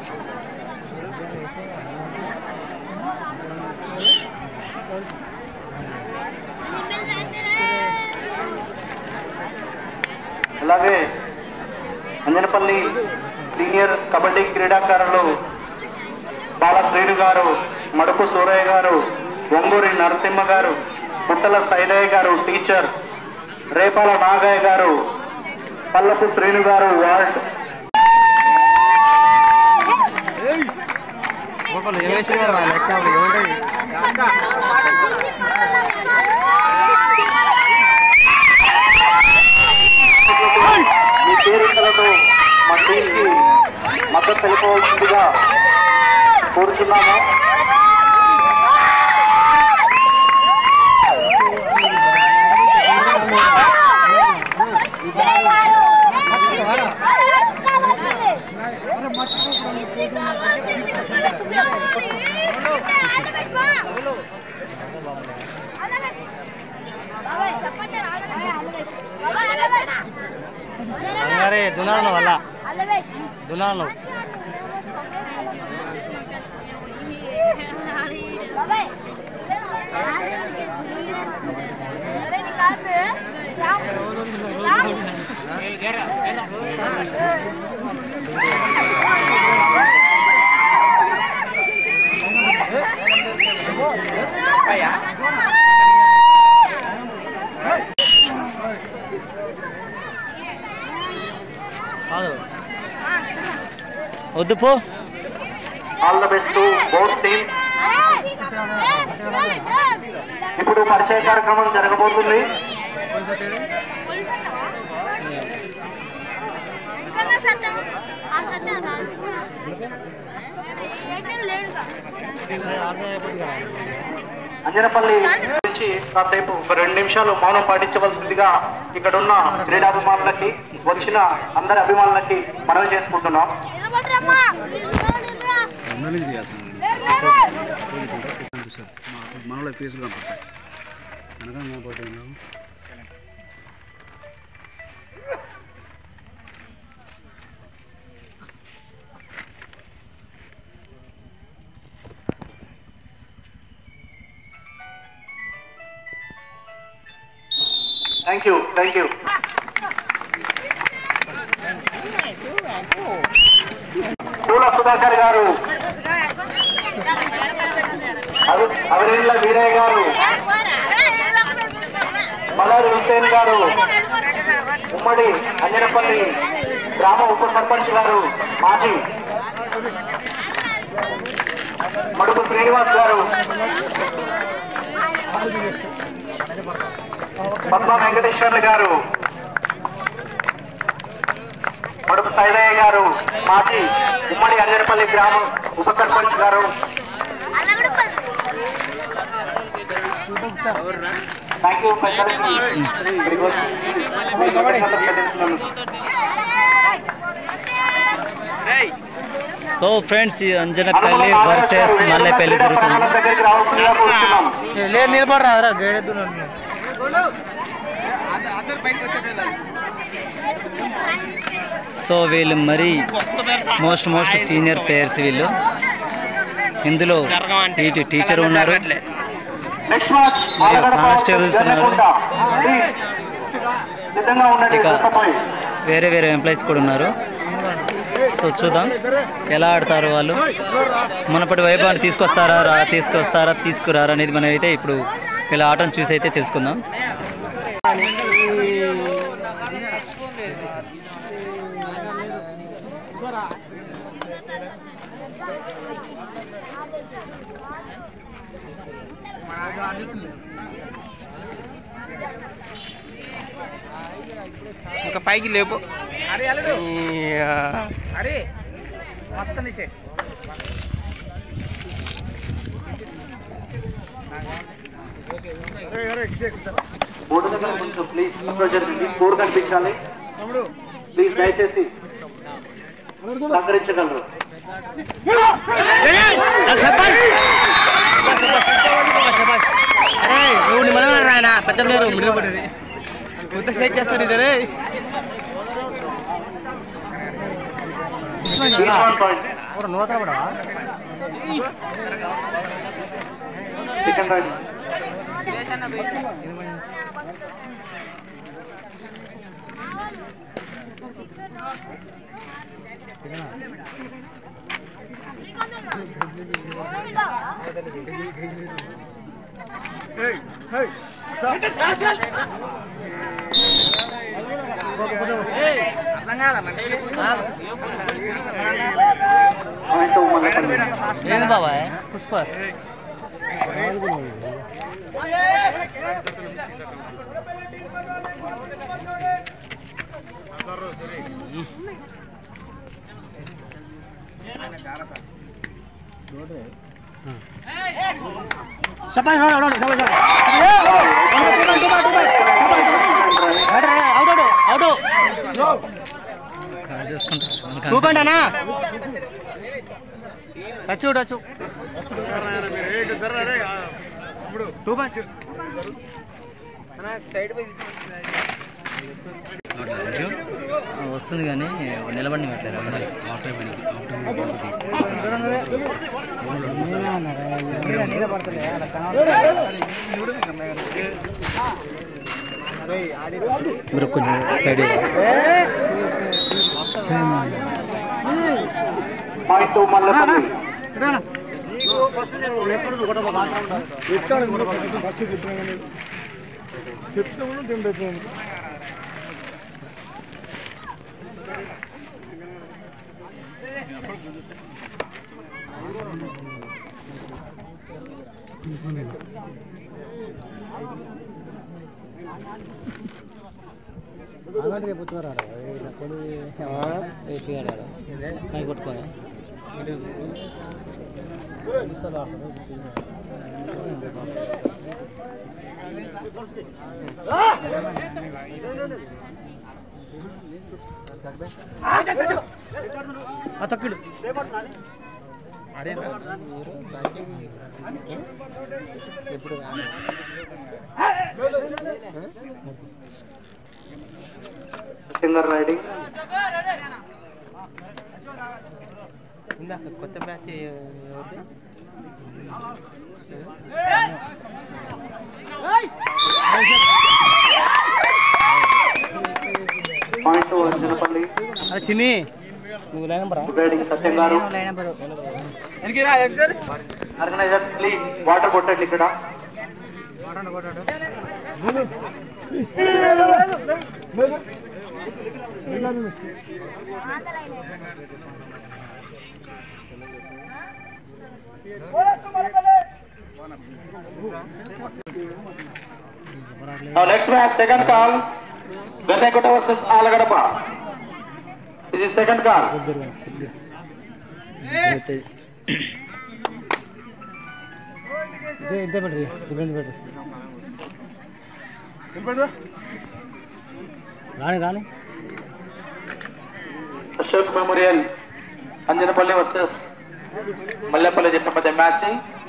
అలాగే అంజనపల్లి సీనియర్ కబడ్డీ క్రీడాకారులు బాలశ్రీను గారు మడుపు సూరయ్య గారు ఒంగూరి నరసింహ గారు పుట్టల సైదయ్య గారు టీచర్ రేపాల నాగయ్య గారు పల్లపు శ్రీను గారు వార్డ్ మీ పేరికలతో మా టీంకి మద్దతు తెలుపవలసిందిగా కోరుతున్నాము అరే దునాలను వల్ల దునాలను కాదు వద్దు పో all the best to both team ఇప్పుడు పరిచయ కార్యక్రమం జరగబోతుంది అంజనపల్లి నుంచి కాసేపు ఒక రెండు నిమిషాలు మౌనం పాటించవలసిందిగా ఇక్కడ ఉన్న క్రీడాభిమానులకి వచ్చిన అందరి అభిమానులకి మనవి చేసుకుంటున్నాం మనలో ఫీజులు కనపడతాయి అనగా కనపడతాయి థ్యాంక్ యూ థ్యాంక్ యూ పూల సుధాకర్ గారు అవి- అవినేళ్ల వీరయ్య గారు మలర్ హుసేన్ గారు ఉమ్మడి అంజనపల్లి గ్రామ ఉప సర్పంచ్ గారు మాజీ మడుపు శ్రీనివాస్ గారు పద్మ వెంకటేశ్వర్లు గారు మడుపు సైదయ్య గారు మాజీ ఉమ్మడి అంజనపల్లి గ్రామ ఉప సర్పంచ్ గారు థ్యాంక్ యూ సో ఫ్రెండ్స్ ఈ అంజనపల్లి వర్సెస్ మల్లెపల్లి జరుగుతుంది దగ్గరికి రావాల్సిందిగా కోరుతున్నాం లేదు నిలబడరా గేడెద్దు సో వీళ్ళు మరీ మోస్ట్ మోస్ట్ సీనియర్ ప్లేయర్స్ వీళ్ళు ఇందులో ఇటు టీచర్ ఉన్నారు నెక్స్ట్ మ్యాచ్ కానిస్టేబుల్స్ ఉన్నారు. సిద్ధంగా ఉండండి ఇక కొత్తపల్లి. వేరే వేరే ఎంప్లాయీస్ కూడా ఉన్నారు సో చూద్దాం ఎలా ఆడతారు వాళ్ళు మునపటి వైభవాన్ని తీసుకొస్తారా రా తీసుకొస్తారా తీసుకురారా అనేది మనం అయితే ఇప్పుడు వీళ్ళ ఆటను చూసి అయితే తెలుసుకుందాం ఇంకా పైకి లేపు బోర్డు దగ్గర కొంచెం ప్లీజ్ అప్రోచ్ జరిగింది స్కోర్ కనిపించాలి ప్లీజ్ దయచేసి సహకరించగలరు అరే నువ్వు నిమ్మలం రాయన పెద్ద ప్లేయర్ మిడిల్ పడింది కొత్త షేక్ చేస్తాడు ఇదే Each one point. Chicken rice point Mallepalli ఏంది బాబాయ్ పుష్ప చూసుకుంటా టచ్ టచ్ వస్తుంది కానీ నిలబడి పెట్టారు మీరు కొంచెం సైడ్ పాయింట్ మల్లెపల్లి కొట్టుకోవాలి తక్కుడు సింగర్ రైడింగ్ ఇందాక కొత్త బ్యాచ్ ఎవరిది పాయింట్ అంజనపల్లి అరే చిన్ని నువ్వు లేనంబరా రైడింగ్ సత్యం గారు ఆర్గనైజర్ ప్లీజ్ వాటర్ కొట్టండి ఇక్కడ Now next match, second call. Venkata versus Alagadapa. This is second call. ఇదే ఇదే పెట్టరు ఇబ్బంది పెట్టరు రాని రాని అశోక్ మెమోరియల్ అంజనపల్లి వర్సెస్ మల్లెపల్లి జట్టు మధ్య మ్యాచ్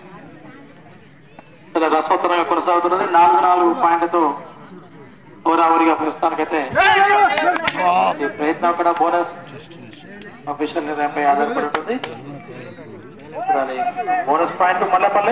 చాలా రసవత్తరంగా కొనసాగుతున్నది నాలుగు నాలుగు పాయింట్లతో హోరావరిగా ప్రస్తుతానికైతే ఈ ప్రయత్నం కూడా బోనస్ అఫీషియల్ నిర్ణయంపై ఆధారపడి ఉంటుంది చూడాలి. బోనస్ పాయింట్ మల్లెపల్లి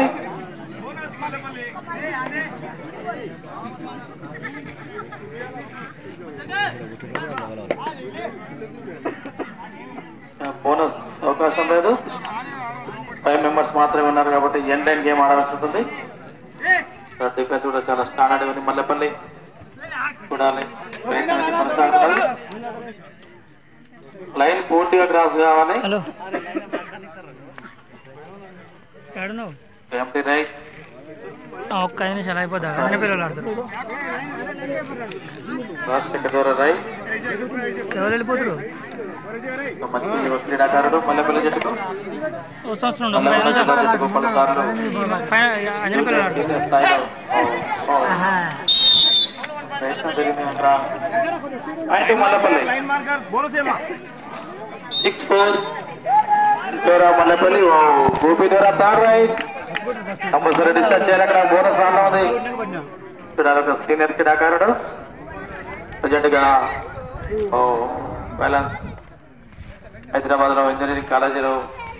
బోనస్ అవకాశం లేదు ఫైవ్ మెంబర్స్ మాత్రమే ఉన్నారు కాబట్టి ఎండ్ ఎండ్ గేమ్ ఆడాల్సి ఉంటుంది డిఫెన్స్ కూడా చాలా స్టాండర్డ్ ఉంది మల్లెపల్లి చూడాలి ప్రయత్నం అయితే కొనసాగుతున్నది లైన్ పూర్తిగా క్రాస్ కావాలి హలో ఏడున్నావు ఎంటీ రైట్ ఒక్క ఐదు నిమిషాలు అయిపోతా అన్ని పిల్లలు ఆడతారు క్రాస్ ద్వారా రైట్ ఎవరు వెళ్ళిపోతారు ఒక మంచి క్రీడాకారుడు మల్లెపల్లి జట్టుకు ఓ సంవత్సరం ఉండవు. మల్లెపల్లి ఐదు నిమిషాలు. జట్టుకు పలుసార్లు ఫైనల్ అంజనీ పిల్లలు ఆడతారు సీనియర్ స్థాయిలో ఓ, ఓ, ఆహా. ప్రయత్నం జరిగింది అక్కడ పాయింట్ మల్లెపల్లి సిక్స్ ఫోర్ డోరా మల్లెపల్లి ఓ, గోపి డోరా థర్డ్ రైట్ కంపల్సరీ డిస్టర్బ్ చేయాలి అక్కడ బోనస్ రాలో ఉంది చూడాలి ఒక సీనియర్ క్రీడాకారుడు ప్రజెంట్ గా ఓ బ్యాలెన్స్ హైదరాబాద్ లో ఇంజనీరింగ్ కాలేజీలో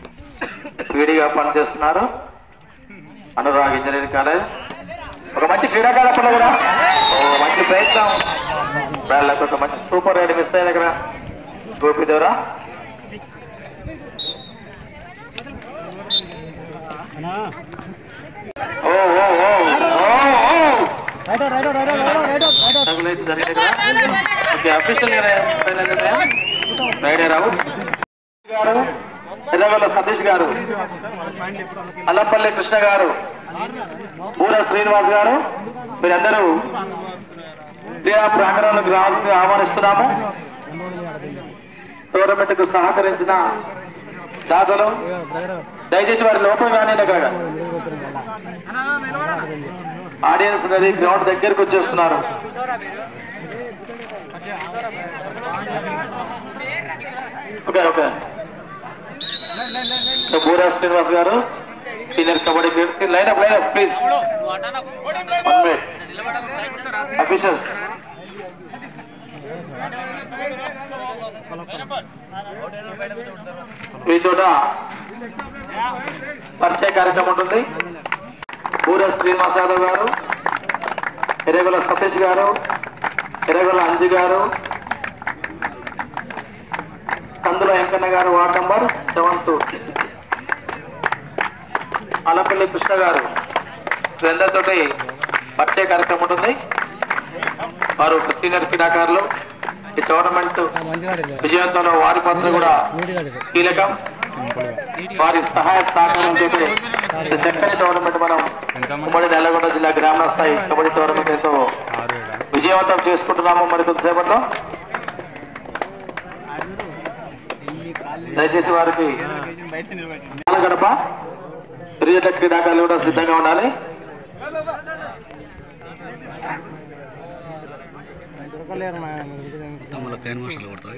పీడీగా పనిచేస్తున్నారు అనురాగ్ ఇంజనీరింగ్ కాలేజ్ ఒక మంచి క్రీడాకార పిల్ల కూడా ఓ మంచి ప్రయత్నం వాళ్ళకి ఒక మంచి సూపర్ రైడ్ మిస్ అయ్యింది ఇక్కడ గోపిదేవరా ఓ ఓ ఓ ఓ ఓ తగులైతే జరిగింది కదా ఓకే అఫీషియల్ రైడర్ అవుట్ గారు ఎర్రగొల్ల సతీష్ గారు అల్లపల్లి కృష్ణ గారు బూర శ్రీనివాస్ గారు మీరందరూ క్రీడా ప్రాంగణంలోకి రావాల్సింది ఆహ్వానిస్తున్నాము టోర్నమెంట్ కు సహకరించిన దాతలు దయచేసి వారి లోపల కానీ అక్కడ ఆడియన్స్ అనేది గ్రౌండ్ దగ్గరకు వచ్చేస్తున్నారు okay okay so Boora Srinivas గారు senior kabaddi player line up line up please officials ఈ చోట పరిచయ కార్యక్రమం ఉంటుంది బూర శ్రీనివాస్ యాదవ్ గారు ఎర్రగొల సతీష్ గారు ఎర్రగొల అంజు గారు కందుల వెంకన్న గారు ward number seventh Alapalli Krishna గారు వీళ్ళందరితోటి పరిచయ కార్యక్రమం ఉంటుంది వారు ఒక సీనియర్ క్రీడాకారులు ఈ టోర్నమెంట్ విజయవంతంలో వారి పాత్ర కూడా కీలకం వారి సహాయ సహకారంతో ఈ చక్కని టోర్నమెంట్ మనం ఉమ్మడి నల్లగొండ జిల్లా గ్రామీణ స్థాయి కబడ్డీ టోర్నమెంట్ ఎంతో విజయవంతం చేసుకుంటున్నాము మరి కొద్దిసేపట్లో దయచేసి వారికి పాల గడప క్రీడ క్రీడాకారులు కూడా సిద్ధంగా ఉండాలి తమ్ముళ్ళ కైన్ మాస్టర్లు కొడతాయి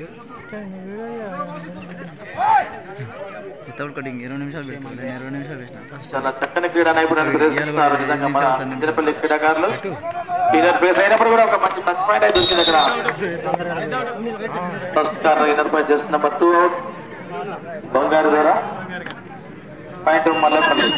వితౌట్ కటింగ్ ఇరవై నిమిషాలు పెడతాను నేను ఇరవై నిమిషాలు వేసిన ఫస్ట్ చాలా చక్కని క్రీడా నైపుణ్యాలు ప్రదర్శిస్తున్నారు నిజంగా మన ఇంద్రపల్లి క్రీడాకారులు సీనియర్ ప్లేస్ అయినప్పుడు కూడా ఒక మంచి టచ్ పాయింట్ అయితే దొరికింది అక్కడ ఫస్ట్ కార్ ఇన్నర్ పాయింట్ చేస్తున్న నెంబర్ టూ అవుట్ బంగారు ద్వారా పాయింట్ మల్లెపల్లి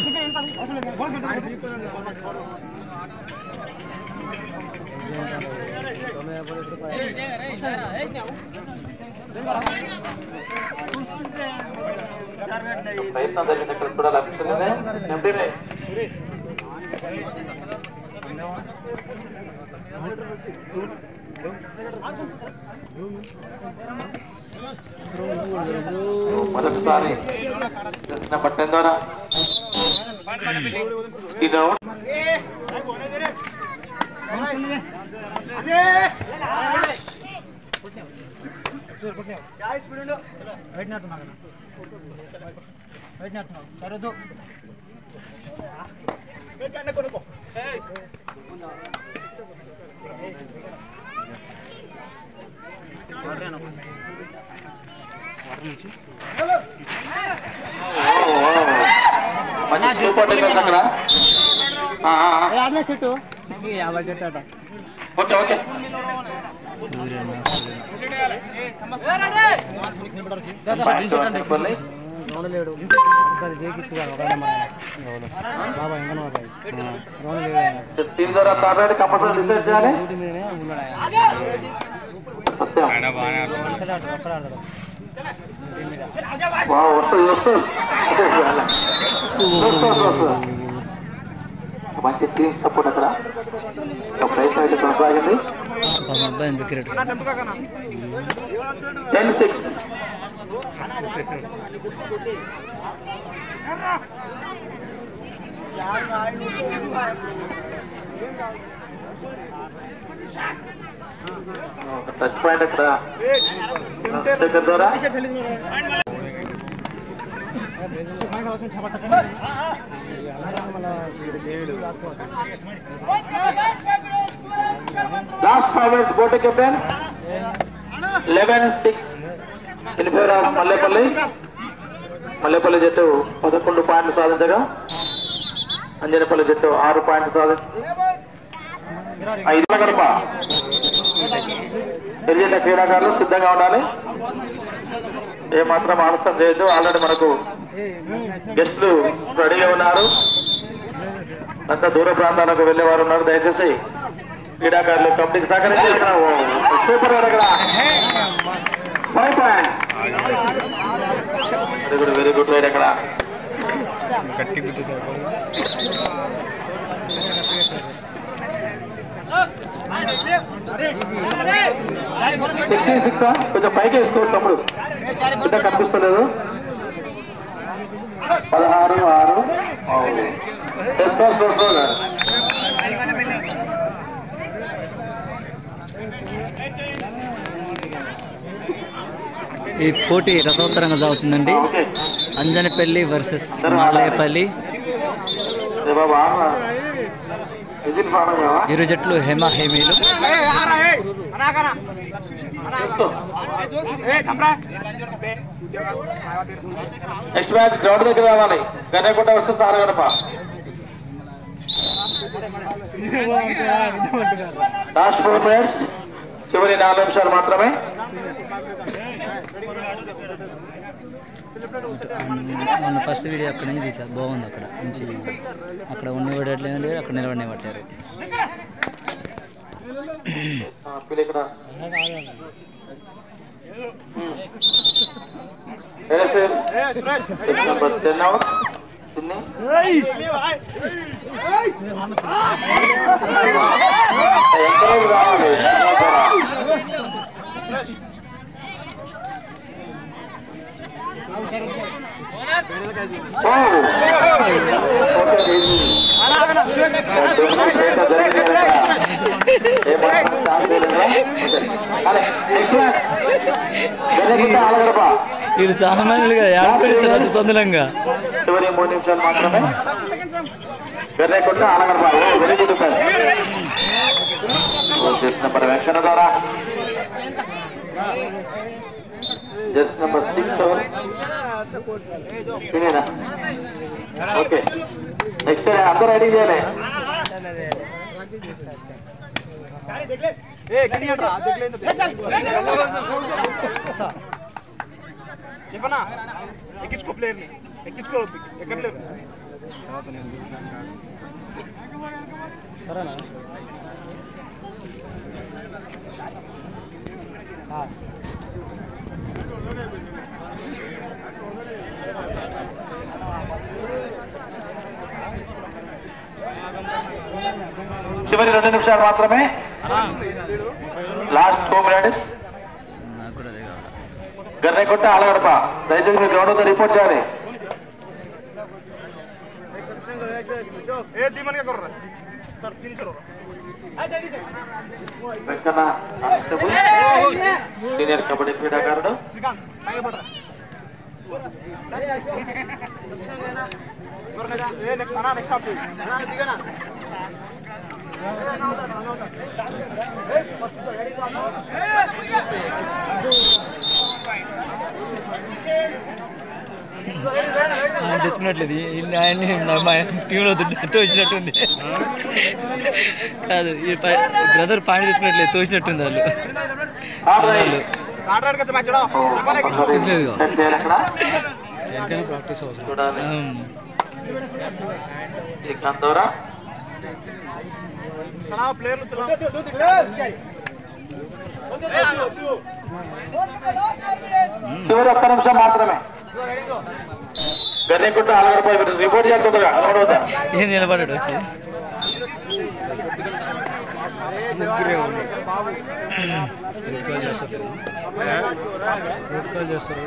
ప్రయత్నం జరిగింది ఇక్కడ కూడా లభించింది ఎంపీనే మొదటిసారి నెంబర్ టెన్ ద్వారా ఇది అవుట్ ఓ, ఓ. మంచి సూపర్ డిఫెన్స్ అక్కడ ఆ, ఆ, ఆ. ఓకే ఓకే పాయింట్ చెప్పండి. టీం ద్వారా తాబేడు కంపల్సరీ రిసర్చ్ చేయాలి సత్యం వావ్, వస్తుంది వస్తుంది వస్తుంది, వస్తుంది, వస్తుంది. మంచి టీం సపోర్ట్ అక్కడ ఒక ప్రయత్నం అయితే కొనసాగింది మా అబ్బాయి ఎందుకు క్రికెట్ టెన్ సిక్స్ ఒక టచ్ పాయింట్ అక్కడ దగ్గర ద్వారా last five minutes board captain eleven six in favour of Mallepalli Mallepalli జట్టు పదకొండు పాయింట్లు సాధించగా అంజనపల్లి జట్టు ఆరు పాయింట్లు సాధించింది ఐదు గడప ఎరిగిన క్రీడాకారులు సిద్ధంగా ఉండాలి ఏమాత్రం ఆలస్యం చేయొద్దు ఆల్రెడీ మనకు గెస్టులు రెడీగా ఉన్నారు అంత దూర ప్రాంతాలకు వెళ్ళేవారు ఉన్నారు దయచేసి క్రీడాకారులు కమిటీకి సహకరించి ఇక్కడ ఓ సూపర్ గారు అక్కడ five points very good very good raid అక్కడ సిక్స్టీ సిక్స్ కొంచెం పైకి వేసుకో తమ్ముడు ఇంత కనిపిస్తలేదు పదహారు ఆరు వేసుకో వేసుకో ఈ పోటీ రసవత్తరంగా సాగుతుందండి ఓకే అంజనపల్లి వర్సెస్ మాలయపల్లి ఏ బాబా విజిల్ పాడగా ఇరు జట్లు హేమ హేమీలు నెక్స్ట్ మ్యాచ్ గ్రౌండ్ దగ్గర రావాలి Ganekunta versus Aragadapa last four minutes చివరి నాలుగు నిమిషాలు మాత్రమే మొన్న ఫస్ట్ వీడియో అక్కడ నుంచి తీసారు బాగుంది అక్కడ నుంచి అక్కడ ఉండేవాడట్లేదు లేరు అక్కడ నిలబడినట్లేరు ఆ, పిల్ల ఇక్కడ ఏ sir? Number ten out Chinni encourage రావాలి ఓ! ఓకే, ఇది. ఆలగడప వీళ్ళు సామాన్యులుగా ఏడుపెడతారు అతి తొందరంగా చివరి మూడు నిమిషాలు మాత్రమే Garrekunta Alagadapa very good sir just number Venkanna ద్వారా జస్ట్ నెంబర్ సిక్స్ తినేనా ఓకే నెక్స్ట్ అందరూ రెడీ చేయాలి చెప్పనా ఎక్కించుకో ప్లేయర్ని ఎక్కించుకో ఎక్కట్లేదు చివరి రెండు నిమిషాలు మాత్రమే లాస్ట్ టూ మినిట్స్ నాకు కూడా అదే కావాలి గర్రెకుంట ఆలగడప దయచేసి మీరు గ్రౌండ్ వద్ద రిపోర్ట్ చేయాలి ఏ ధీమన్గా కొర్రా సార్ తిన్ కరో వెంకన్న కానిస్టేబుల్ సీనియర్ కబడ్డీ క్రీడాకారుడు శ్రీకాంత్ ఆగే పడరా ఏ నెక్స్ట్ అన్నా నెక్స్ట్ స్టాప్ దిగనా ఆయన తెచ్చుకున్నట్లేదు ఇల్లు ఆయన్ని నా- మా టీంలో తోచినట్టుంది కాదు ఈ బ్రదర్ పాయింట్ తీసుకున్నట్లేదు తోచినట్టుంది వాళ్ళు వాళ్ళు కాంట్రాక్ట్ కదా మ్యాచ్ తెలియదుగా. సెట్ చేయాలి అక్కడ దేనికైనా ప్రాక్టీస్ అవసరం చూడాలి ఉమ్. ఈ కందోరా ప్లేయర్లు చివరి ఒక్క నిమిషం మాత్రమే గర్రెకుంట ఆలగడప రిపోర్ట్ చేస్తుండగా గ్రౌండ్ వద్ద ఏం నిలబడ్డాడు వచ్చి ముగ్గురే చేస్తారు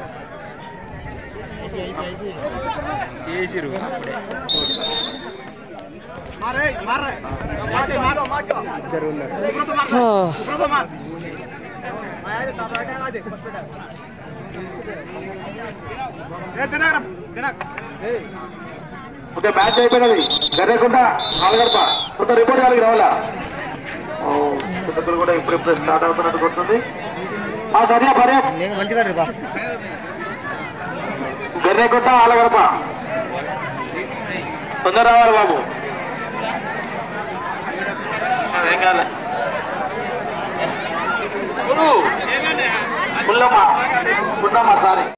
చేసిరు అప్పుడే మారే మారే మారే మారో మారో ఇద్దరు ఉగ్రతో మార్ ఉగ్రతో మార్ ఏ దినార దినాక ఓకే మ్యాచ్ అయిపోయినది గర్రెకుంట ఆలగడప కొంత రిపోర్ట్ కాలికి రావాలా ఓ, చుట్టుపక్కల కూడా ఇప్పుడిప్పుడు స్టార్ట్ అవుతున్నట్టు కొడుతుంది ఆ సరియా పర్యా నేను మంచిగా రేపా గర్రెకుంట ఆలగడప తొందర రావాలి బాబు ఏం కాలే గురు, పుల్లమ్మ పుట్టమ్మ సారీ